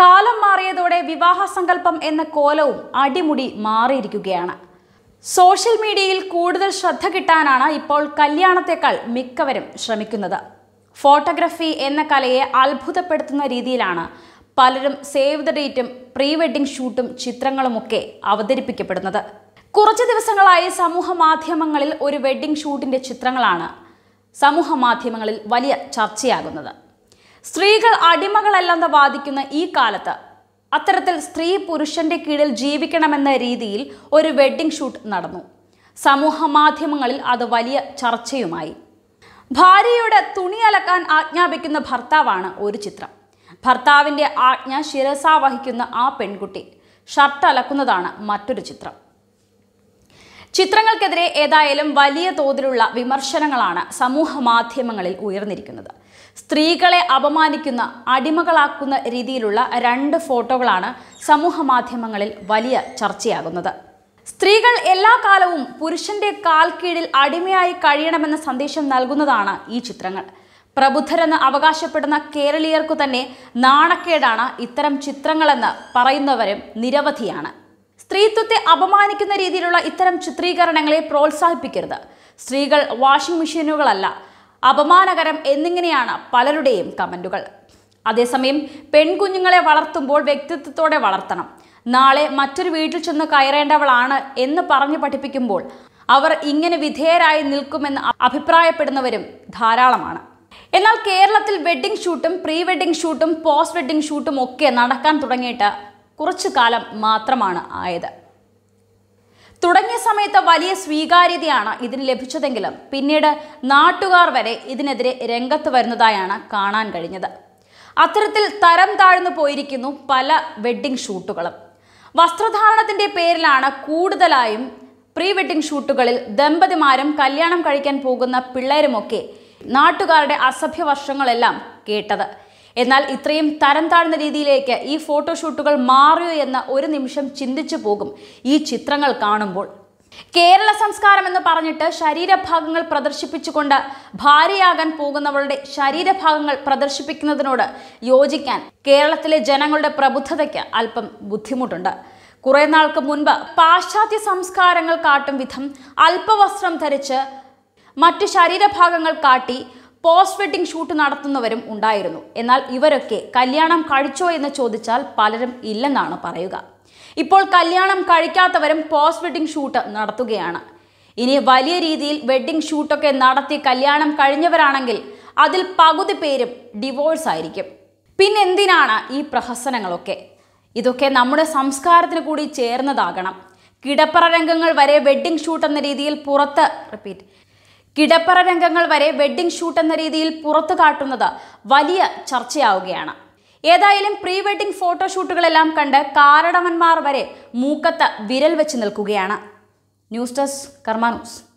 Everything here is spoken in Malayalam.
കാലം മാറിയതോടെ വിവാഹ സങ്കല്പം എന്ന കോലവും അടിമുടി മാറിയിരിക്കുകയാണ് സോഷ്യൽ മീഡിയയിൽ കൂടുതൽ ശ്രദ്ധ കിട്ടാനാണ് ഇപ്പോൾ കല്യാണത്തെക്കാൾ മിക്കവരും ശ്രമിക്കുന്നത് ഫോട്ടോഗ്രഫി എന്ന കലയെ അത്ഭുതപ്പെടുത്തുന്ന രീതിയിലാണ് പലരും സേവ് ദ ഡേറ്റും പ്രീ വെഡിംഗ് ഷൂട്ടും ചിത്രങ്ങളുമൊക്കെ അവതരിപ്പിക്കപ്പെടുന്നത് കുറച്ച് ദിവസങ്ങളായി സമൂഹ മാധ്യമങ്ങളിൽ ഒരു വെഡിംഗ് ഷൂട്ടിന്റെ ചിത്രങ്ങളാണ് സമൂഹ മാധ്യമങ്ങളിൽ വലിയ ചർച്ചയാകുന്നത് സ്ത്രീകൾ അടിമകളല്ലെന്ന് വാദിക്കുന്ന ഈ കാലത്ത് അത്തരത്തിൽ സ്ത്രീ പുരുഷന്റെ കീഴിൽ ജീവിക്കണമെന്ന രീതിയിൽ ഒരു വെഡ്ഡിംഗ് ഷൂട്ട് നടന്നു സമൂഹ മാധ്യമങ്ങളിൽ അത് വലിയ ചർച്ചയുമായി ഭാര്യയുടെ തുണി അലക്കാൻ ആജ്ഞാപിക്കുന്ന ഭർത്താവാണ് ഒരു ചിത്രം ഭർത്താവിന്റെ ആജ്ഞ ശിരസ വഹിക്കുന്ന ആ പെൺകുട്ടി ഷർട്ട് അലക്കുന്നതാണ് മറ്റൊരു ചിത്രം ചിത്രങ്ങൾക്കെതിരെ ഏതായാലും വലിയ തോതിലുള്ള വിമർശനങ്ങളാണ് സമൂഹ മാധ്യമങ്ങളിൽ ഉയർന്നിരിക്കുന്നത് സ്ത്രീകളെ അപമാനിക്കുന്ന അടിമകളാക്കുന്ന രീതിയിലുള്ള രണ്ട് ഫോട്ടോകളാണ് സമൂഹ മാധ്യമങ്ങളിൽ വലിയ ചർച്ചയാകുന്നത് സ്ത്രീകൾ എല്ലാ കാലവും പുരുഷന്റെ കാൽ കീഴിൽ അടിമയായി കഴിയണമെന്ന സന്ദേശം നൽകുന്നതാണ് ഈ ചിത്രങ്ങൾ പ്രബുദ്ധരെന്ന് അവകാശപ്പെടുന്ന കേരളീയർക്കു തന്നെ നാണക്കേടാണ് ഇത്തരം ചിത്രങ്ങളെന്ന് പറയുന്നവരും നിരവധിയാണ് സ്ത്രീത്വത്തെ അപമാനിക്കുന്ന രീതിയിലുള്ള ഇത്തരം ചിത്രീകരണങ്ങളെ പ്രോത്സാഹിപ്പിക്കരുത് സ്ത്രീകൾ വാഷിംഗ് മെഷീനുകളല്ല അപമാനകരം എന്നിങ്ങനെയാണ് പലരുടെയും കമന്റുകൾ അതേസമയം പെൺകുഞ്ഞുങ്ങളെ വളർത്തുമ്പോൾ വ്യക്തിത്വത്തോടെ വളർത്തണം നാളെ മറ്റൊരു വീട്ടിൽ ചെന്ന് കയറേണ്ടവളാണ് എന്ന് പറഞ്ഞു പഠിപ്പിക്കുമ്പോൾ അവർ ഇങ്ങനെ വിധേയരായി നിൽക്കുമെന്ന് അഭിപ്രായപ്പെടുന്നവരും ധാരാളമാണ് എന്നാൽ കേരളത്തിൽ വെഡ്ഡിംഗ് ഷൂട്ടും പ്രീ വെഡ്ഡിംഗ് ഷൂട്ടും പോസ്റ്റ് വെഡ്ഡിംഗ് ഷൂട്ടും ഒക്കെ നടക്കാൻ തുടങ്ങിയിട്ട് കുറച്ചു കാലം മാത്രമാണ് ആയത് തുടങ്ങിയ സമയത്ത് വലിയ സ്വീകാര്യതയാണ് ഇതിന് ലഭിച്ചതെങ്കിലും പിന്നീട് നാട്ടുകാർ വരെ ഇതിനെതിരെ രംഗത്ത് വരുന്നതായാണ് കാണാൻ കഴിഞ്ഞത് അത്തരത്തിൽ തരം താഴ്ന്നു പോയിരിക്കുന്നു പല വെഡ്ഡിംഗ് ഷൂട്ടുകളും വസ്ത്രധാരണത്തിന്റെ പേരിലാണ് കൂടുതലായും പ്രീ വെഡ്ഡിംഗ് ഷൂട്ടുകളിൽ ദമ്പതിമാരും കല്യാണം കഴിക്കാൻ പോകുന്ന പിള്ളേരുമൊക്കെ നാട്ടുകാരുടെ അസഭ്യ വർഷങ്ങളെല്ലാം കേട്ടത് എന്നാൽ ഇത്രയും തരം താഴ്ന്ന രീതിയിലേക്ക് ഈ ഫോട്ടോഷൂട്ടുകൾ മാറിയോ എന്ന ഒരു നിമിഷം ചിന്തിച്ചു പോകും ഈ ചിത്രങ്ങൾ കാണുമ്പോൾ കേരള സംസ്കാരം എന്ന് പറഞ്ഞിട്ട് ശരീരഭാഗങ്ങൾ പ്രദർശിപ്പിച്ചുകൊണ്ട് ഭാര്യയാകാൻ പോകുന്നവളുടെ ശരീരഭാഗങ്ങൾ പ്രദർശിപ്പിക്കുന്നതിനോട് യോജിക്കാൻ കേരളത്തിലെ ജനങ്ങളുടെ പ്രബുദ്ധതയ്ക്ക് അല്പം ബുദ്ധിമുട്ടുണ്ട് കുറെ നാൾക്ക് മുൻപ് പാശ്ചാത്യ സംസ്കാരങ്ങൾ കാട്ടും വിധം അല്പവസ്ത്രം ധരിച്ച് മറ്റു ശരീരഭാഗങ്ങൾ കാട്ടി പോസ്റ്റ് വെഡിംഗ് ഷൂട്ട് നടത്തുന്നവരും ഉണ്ടായിരുന്നു എന്നാൽ ഇവരൊക്കെ കല്യാണം കഴിച്ചോ എന്ന് ചോദിച്ചാൽ പലരും ഇല്ലെന്നാണ് പറയുക ഇപ്പോൾ കല്യാണം കഴിക്കാത്തവരും പോസ്റ്റ് വെഡിംഗ് ഷൂട്ട് നടത്തുകയാണ് ഇനി വലിയ രീതിയിൽ വെഡിംഗ് ഷൂട്ടൊക്കെ നടത്തി കല്യാണം കഴിഞ്ഞവരാണെങ്കിൽ അതിൽ പകുതി പേരും ഡിവോഴ്സ് ആയിരിക്കും പിന്നെന്തിനാണ് ഈ പ്രഹസനങ്ങളൊക്കെ ഇതൊക്കെ നമ്മുടെ സംസ്കാരത്തിന് കൂടി ചേർന്നതാകണം കിടപ്പറ രംഗങ്ങൾ വരെ വെഡ്ഡിംഗ് ഷൂട്ട് എന്ന രീതിയിൽ പുറത്ത് റിപ്പീറ്റ് കിടപ്പറ രംഗങ്ങൾ വരെ വെഡ്ഡിംഗ് ഷൂട്ട് എന്ന രീതിയിൽ പുറത്തു കാട്ടുന്നത് വലിയ ചർച്ചയാവുകയാണ് ഏതായാലും പ്രീ വെഡ്ഡിംഗ് ഫോട്ടോഷൂട്ടുകളെല്ലാം കണ്ട് കാരടവന്മാർ വരെ മൂക്കത്ത് വിരൽ വെച്ച് നിൽക്കുകയാണ് ന്യൂസ് ഡെസ്ക് കർമാ ന്യൂസ്